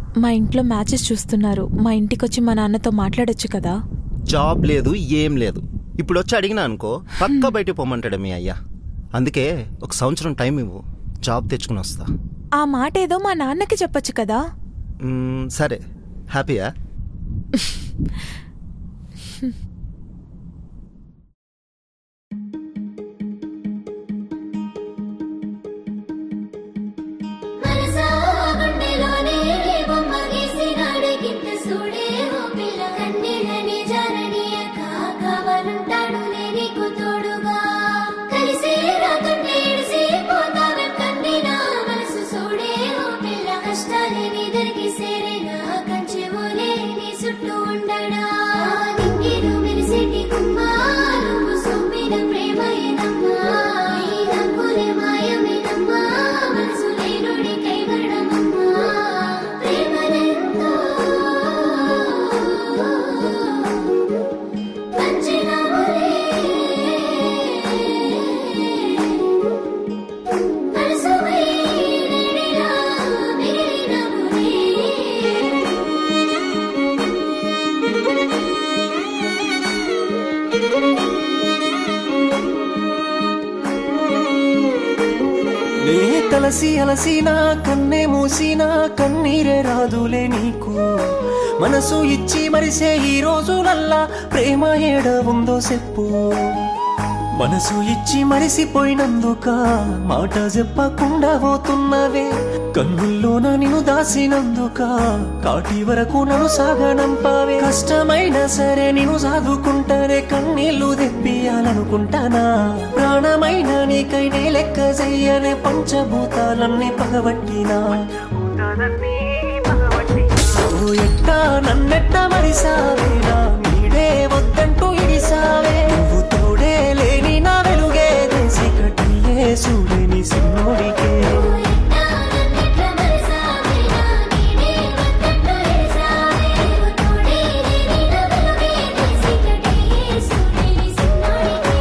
మా ఇంట్లో మ్యాచెస్ చూస్తున్నారు మా ఇంటికొచ్చి మా నాన్నతో మాట్లాడొచ్చు కదా జాబ్ లేదు ఏం లేదు ఇప్పుడు వచ్చి అడిగినా అనుకో పక్క బయట పొమ్మంటాడు మీ అయ్యా అందుకే ఒక సంవత్సరం టైం ఇవ్వు జాబ్ తెచ్చుకుని వస్తా ఆ మాట ఏదో మా నాన్నకి చెప్పొచ్చు కదా మ్మ్, సరే హ్యాపీయా మనసా గుండెలోనే బొమ్మ గీసినాడే గిట్ట సూడే ఓ పిల్ల కన్నీళ్ళని జారనీయక కావాలంటాడులే నీకు తోడుగా కలిసి రాతుంటే ఇడిసి పోతావే కందినా మనసు సూడే ఓ పిల్ల కష్టాలే నీ దరికి సేరేనా కంచెవోలే నీ చుట్టూ ఉండడా నింగిను మెరిసేటి కుమ్మా నువ్వు సొమ్మిన ప్రేమయేనమ్మా నీ నవ్వులే మాయమేనమ్మా మనసు లేనుడి కైవడమమ్మా ప్రేమనెంతో పంచినవులే మనసుపై నిడిలా మిగిలినవులే నే తలసి అలసినా కన్నే మూసినా కన్నీరే రాదులే నీకు మనసు ఇచ్చి మరిసే ఈ రోజులల్లా ప్రేమ ఏడ ఉందో చెప్పు మనసు ఇచ్చి మరిసిపోయినందుక మాట చెప్పకుండా పోతున్నవే కన్నుల్లోన నిన్ను దాసినందుక కాటి వరకు నన్ను సాగనంపావే కష్టమైనా సరే నేను సాదుకుంటానే కన్నీళ్లు తెప్పియాలనుకుంటానా ప్రాణమైన నీకై నే లెక్క చెయ్యనే పంచభూతాలన్నీ పగబట్టినా ఓ ఎట్టా నన్నెట్ట మరిసావేనా నీడే వద్దంటూ ఇడిసావే నువ్వు తోడే లేని నా వెలుగే దేశి కట్టియే సూర్యుని సిన్నోడికే నన్నెట్ల మరిసావేనా నీడే వద్దంటూ ఇడిసావే నువ్వు తోడే లేని నా వెలుగే దేశి కట్టియే సూర్యుని సిన్నోడికే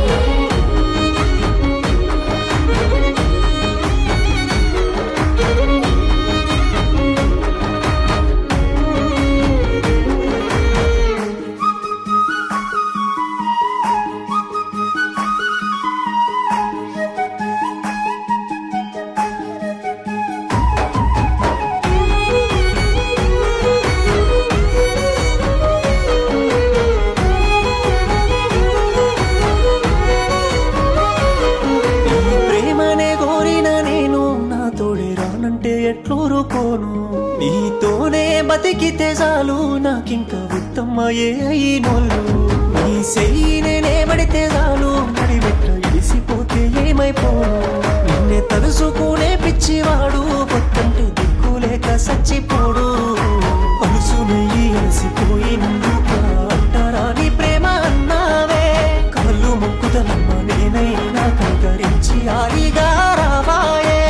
నీ ప్రేమనే కోరిన నేను నా తోడే రానంటే ఎట్లూరుకోను నీతోనే బతికితే చాలు నాకింక ఉత్తమ్మ ఏ అయినోళ్ళు నీ సెయ్యి నేనే పడితే చాలు నడిబెట్ట ఇడిసిపోతే ఏమైపోను నిన్నే తలుసుకునే పిచ్చివాడు పొత్తంటే దిక్కులేక సచ్చిపోడు అలుసు నెయ్యి అలసిపోయినందుక అంటారా నీ ప్రేమ అన్నావే కళ్ళు మొక్కుదలమ్మ నేనైనా కనికరించి ఆరిగా రావాయే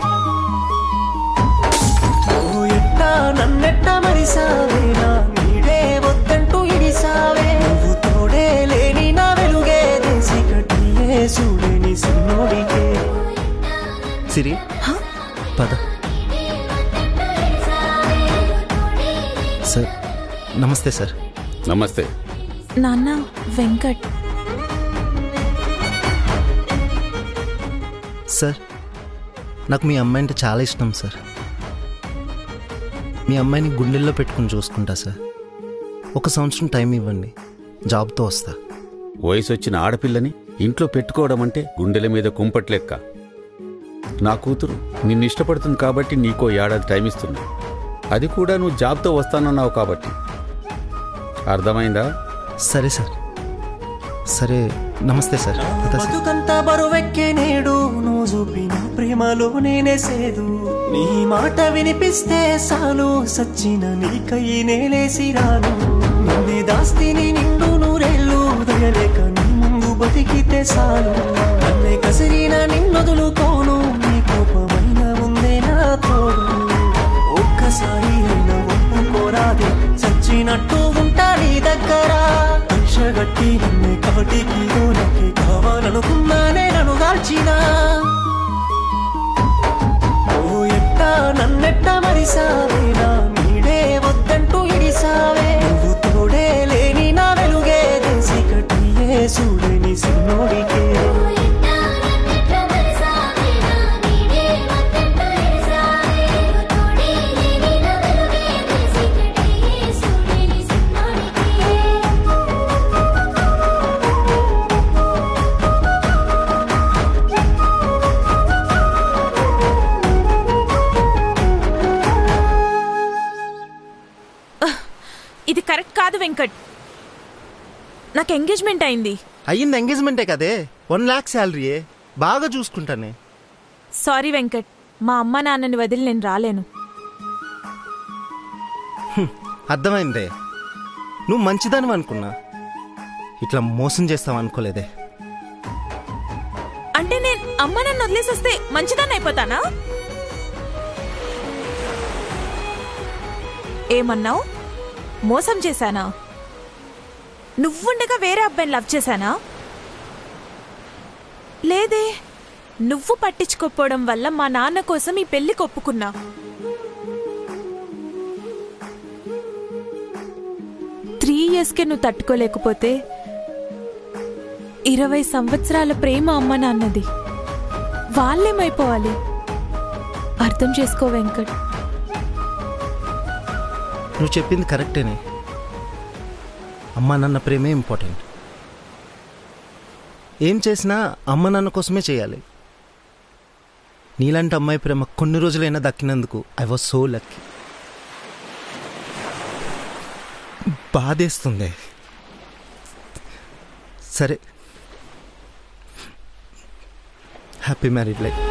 ఓ ఎట్టా నన్నెట్ట మరిసావేనా నీడే వద్దంటూ ఇడిసావే నువ్వు తోడే లేని నా వెలుగే దేశి కట్టియే సూడేని సిన్నోడికే సిరి పద సార్ నమస్తే సార్ నమస్తే నాన్న వెంకట్ సార్ నాకు మీ అమ్మాయి అంటే చాలా ఇష్టం సార్ మీ అమ్మాయిని గుండెల్లో పెట్టుకుని చూసుకుంటా సార్ ఒక సంవత్సరం టైం ఇవ్వండి జాబ్తో వస్తా వయసు వచ్చిన ఆడపిల్లని ఇంట్లో పెట్టుకోవడం అంటే గుండెల మీద కుంపట్లెక్క నా కూతురు నిన్ను ఇష్టపడుతుంది కాబట్టి నీకో ఏడాది టైం ఇస్తున్నా అది కూడా నువ్వు జాబ్తో వస్తానన్నావు కాబట్టి అర్థమైందా సరే సార్ సరే నమస్తే సార్ పద సార్ బతుకంతా బరువెక్కే నేడు నువ్వు చూపిన ప్రేమలో నేనే సేదు నీ మాట వినిపిస్తే సాలు సచ్చిన నీకై నేలేసి రాను నిన్నే దాస్తిని నిండు నూరేళ్ళు దయలేక నీ ముందు బతికితే సాలు నన్నే కసిరిన నిన్నొదులుకోను నీ కోపమైన ఉందే నా తోడు ఒక్కసారి అయినా ఒప్పుకోరాదే చచ్చినట్టు ఉంటా నీ దగ్గర కక్షగట్టి నన్నే కాటికి లోనకి కావాలనుకున్నానే నన్ను దాల్చినా ఓ ఎట్టా నన్నెట్ట మరిసావేనా నీడే కరెక్ట్ కాదు వెంకట్ నాకు ఎంగేజ్మెంట్ అయింది అయ్యింది ఎంగేజ్మెంటే కదే వన్ ల్యాక్ శాలరీయే బాగా చూసుకుంటానే సారీ వెంకట్ మా అమ్మ నాన్నని వదిలి నేను రాలేను అర్థమైందే నువ్వు మంచిదాని అనుకున్నా ఇట్లా మోసం చేస్తావు అనుకోలేదే అంటే నేను అమ్మ నన్ను వదిలేసొస్తే మంచిదాన్ని అయిపోతానా ఏమన్నావు మోసం చేశానా నువ్వుండగా వేరే అబ్బాయిని లవ్ చేశానా లేదే నువ్వు పట్టించుకోకపోవడం వల్ల మా నాన్న కోసం ఈ పెళ్లి ఒప్పుకున్నా త్రీ ఇయర్స్కే నువ్వు తట్టుకోలేకపోతే ఇరవై సంవత్సరాల ప్రేమ అమ్మ నాన్నది వాళ్ళేమైపోవాలి అర్థం చేసుకో వెంకట్ నువ్వు చెప్పింది కరెక్టేనే అమ్మ నాన్న ప్రేమే ఇంపార్టెంట్ ఏం చేసినా అమ్మ నాన్న కోసమే చేయాలి నీలాంటి అమ్మాయి ప్రేమ కొన్ని రోజులైనా దక్కినందుకు ఐ వాజ్ సో లక్కీ బాధేస్తుంది సరే హ్యాపీ మ్యారీడ్ లైఫ్